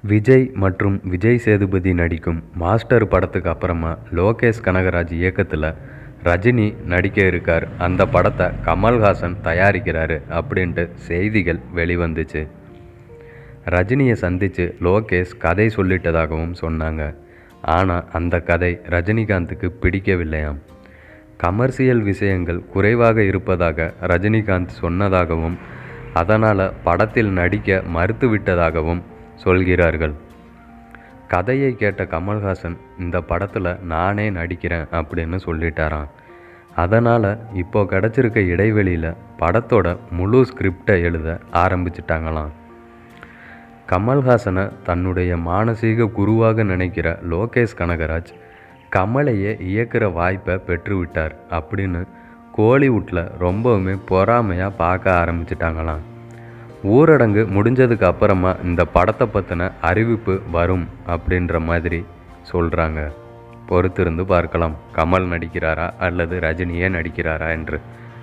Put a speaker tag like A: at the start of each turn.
A: விஜய் மற்றும் விஜய் சேதுபதி நடிக்கும் மாஸ்டர் படத்துக்கு அப்புறமா லோகேஷ் கனகராஜ் இயக்கத்தில் ரஜினி நடிக்க இருக்கார் அந்த படத்தை கமல்ஹாசன் தயாரிக்கிறாரு அப்படின்ட்டு செய்திகள் வெளிவந்துச்சு ரஜினியை சந்தித்து லோகேஷ் கதை சொல்லிட்டதாகவும் சொன்னாங்க ஆனால் அந்த கதை ரஜினிகாந்துக்கு பிடிக்கவில்லையாம் கமர்ஷியல் விஷயங்கள் குறைவாக இருப்பதாக ரஜினிகாந்த் சொன்னதாகவும் அதனால் படத்தில் நடிக்க மறுத்துவிட்டதாகவும் சொல்கிறார்கள் கதையை கேட்ட கமல்ஹாசன் இந்த படத்தில் நானே நடிக்கிறேன் அப்படின்னு சொல்லிட்டாராம் அதனால் இப்போ கிடச்சிருக்க இடைவெளியில் படத்தோட முழு ஸ்கிரிப்டை எழுத ஆரம்பிச்சிட்டாங்களாம் கமல்ஹாசனை தன்னுடைய மானசீக குருவாக நினைக்கிற லோகேஷ் கனகராஜ் கமலையே இயக்குற வாய்ப்பை பெற்றுவிட்டார் அப்படின்னு கோலிவுட்டில் ரொம்பவுமே பொறாமையாக பார்க்க ஆரம்பிச்சிட்டாங்களாம் ஊரடங்கு முடிஞ்சதுக்கு அப்புறமா இந்த படத்தை பற்றின அறிவிப்பு வரும் அப்படின்ற மாதிரி சொல்கிறாங்க பொறுத்திருந்து பார்க்கலாம் கமல் நடிக்கிறாரா அல்லது ரஜினியே நடிக்கிறாரா என்று